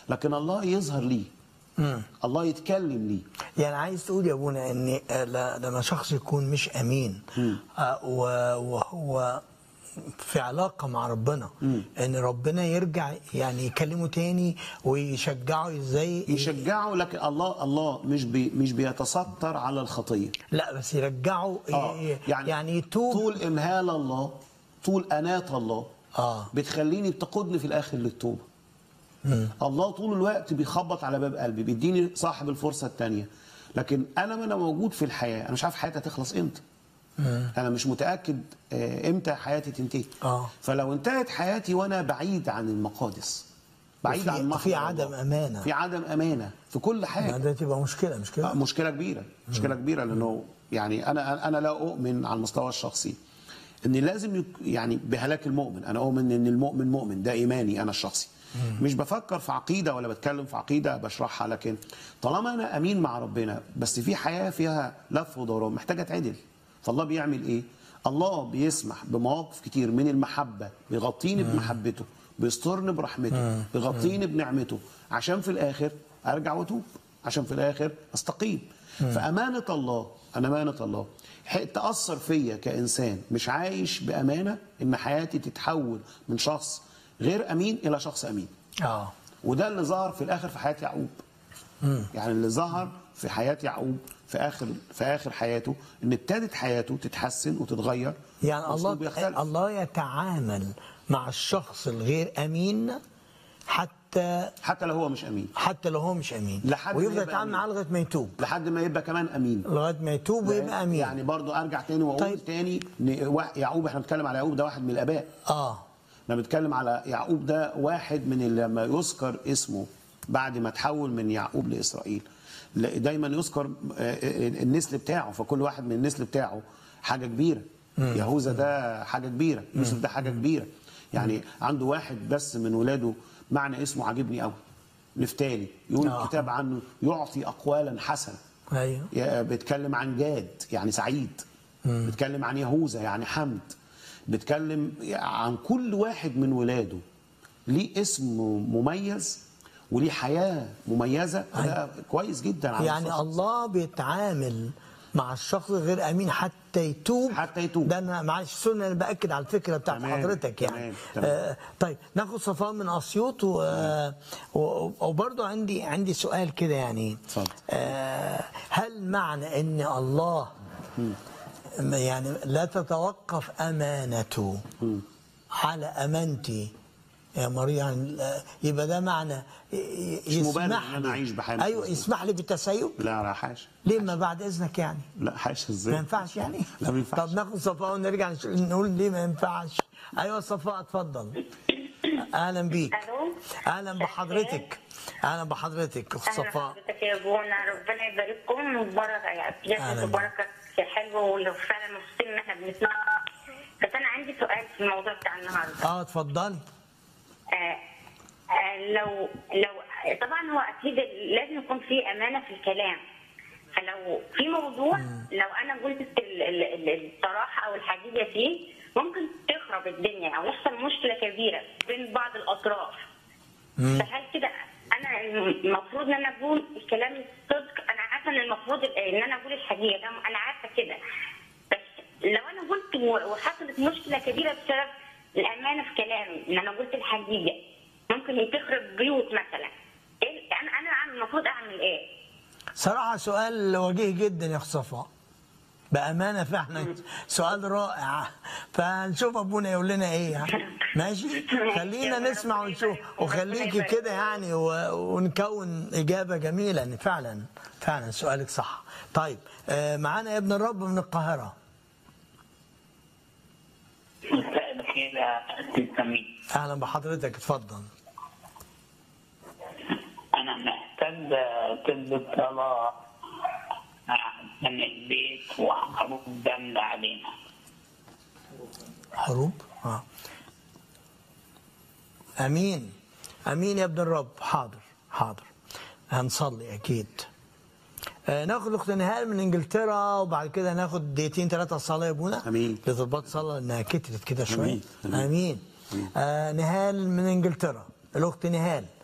لكن الله يظهر ليه الله يتكلم ليه يعني عايز تقول يا ابونا ان آه، ل- لما شخص يكون مش امين آه، و- وهو في علاقه مع ربنا ان ربنا يرجع يعني يكلمه تاني ويشجعه ازاي يشجعه لكن الله الله مش بي مش بيتستر على الخطيه لا بس يرجعه آه، ي- يعني يتوب طول امهال الله طول انات الله آه. بتخليني بتقودني في الاخر للتوبه الله طول الوقت بيخبط على باب قلبي بيديني صاحب الفرصه الثانيه لكن انا وانا موجود في الحياه انا مش عارف حياتي هتخلص امتى انا مش متاكد آه، امتى حياتي تنتهي آه. فلو انتهت حياتي وانا بعيد عن المقادس بعيد وفي- عن محضر وفي الله. عدم أمانة. في عدم امانه في كل حاجه ده تبقى مشكله مش آه، كده مشكله كبيره مشكله كبيره لانه يعني انا انا لا اؤمن على المستوى الشخصي ان لازم يك يعني بهلاك المؤمن انا اؤمن ان المؤمن مؤمن ده ايماني انا الشخصي مش بفكر في عقيده ولا بتكلم في عقيده بشرحها لكن طالما انا امين مع ربنا بس في حياه فيها لف ودوران محتاجه اتعدل فالله بيعمل ايه الله بيسمح بمواقف كتير من المحبه بيغطيني بمحبته بيسترني برحمته بيغطيني بنعمته عشان في الاخر ارجع واتوب عشان في الاخر استقيم فامانه الله انا امانه الله ح- تاثر فيا كانسان مش عايش بامانه ان حياتي تتحول من شخص غير امين الى شخص امين اه وده اللي ظهر في الاخر في حياه يعقوب يعني اللي ظهر في حياه يعقوب في اخر في اخر حياته ان ابتدت حياته تتحسن وتتغير يعني وأسلوبه الله يختلف. الله يتعامل مع الشخص الغير امين حتى حتى لو هو مش امين حتى لو هو مش امين لحد ما ويفضل يبقى يتعامل أمين. معاه لغايه ما يتوب لحد ما يبقى كمان امين لغايه ما يتوب ويبقى امين يعني برضو ارجع تاني واقول طيب. طيب. تاني إن وا- يعقوب احنا بنتكلم على يعقوب ده واحد من الاباء اه احنا بنتكلم على يعقوب ده واحد من اللي لما يذكر اسمه بعد ما تحول من يعقوب لاسرائيل لا- دايما يذكر آه، آه، النسل بتاعه فكل واحد من النسل بتاعه حاجه كبيره يهوذا ده حاجه كبيره يوسف ده حاجه كبيره يعني عنده واحد بس من ولاده معنى اسمه عاجبني قوي نفتالي يقول آه. الكتاب عنه يعطي اقوالا حسنه ايوه يا- بيتكلم عن جاد يعني سعيد بيتكلم عن يهوذا يعني حمد بيتكلم عن كل واحد من ولاده ليه اسم مميز وليه حياة مميزة ده كويس جدا على يعني المستوى. الله بيتعامل مع الشخص الغير امين حتى يتوب حتى يتوب. ده انا معلش سنة انا باكد على الفكره بتاعت تمام، حضرتك يعني تمام، تمام. آه طيب ناخد صفاء من اسيوط و... و... وبرضه عندي عندي سؤال كده يعني اتفضل. آه هل معنى ان الله يعني لا تتوقف امانته على امانتي يا مريم يعني لا- يبقى ده معنى ي- مش مبالغ يسمح إن أنا لي- أعيش بحالة ايوه مظبوط. يسمح لي بالتسيب لا لا حاجة ليه ما بعد اذنك يعني لا حاجة ما ازاي ينفعش يعني لا ما ينفعش طب ناخد صفاء ونرجع نش- نقول ليه ما ينفعش ايوه صفاء اتفضل اهلا بيك الو اهلا بحضرتك اهلا بحضرتك اخت اهلا صفاء حضرتك يا ابونا ربنا يبارككم وبركه أهلا يعني بيك. بركه حلوه ولو فعلا مبسوطين ان احنا بنسمع بس انا عندي سؤال في الموضوع بتاع النهارده اه اتفضلي آه آه لو لو طبعا هو اكيد لازم يكون في امانه في الكلام فلو في موضوع لو انا قلت ال- ال- ال- الصراحه او الحقيقه فيه ممكن تخرب الدنيا او يحصل مشكله كبيره بين بعض الاطراف فهل كده انا المفروض ان انا اقول الكلام الصدق انا عارفه ان المفروض ان انا اقول الحقيقه ده انا عارفه كده بس لو انا قلت و- وحصلت مشكله كبيره بسبب الامانه في كلامي ان انا قلت الحقيقه ممكن تخرب بيوت مثلا إيه انا انا عم- المفروض اعمل ايه؟ صراحه سؤال وجيه جدا يا اخت صفاء بامانه فعلا سؤال رائع فنشوف ابونا يقول لنا ايه يعني ماشي خلينا نسمع ونشوف وخليكي كده يعني و- ونكون اجابه جميله ان فعلا فعلا سؤالك صح طيب آه، معانا ابن الرب من القاهره مساء الخير يا أستاذ سمير اهلا بحضرتك اتفضل أنا محتاج طب صلاة عشان البيت وحروب جامدة علينا حروب اه امين امين يا ابن الرب حاضر حاضر هنصلي اكيد آه ناخد الاخت نهال من انجلترا وبعد كده ناخد دقيقتين ثلاثه صلاه يا ابونا أمين. لتربط صلاه انها كترت كده شويه أمين. أمين. امين آه نهال من انجلترا الاخت نهال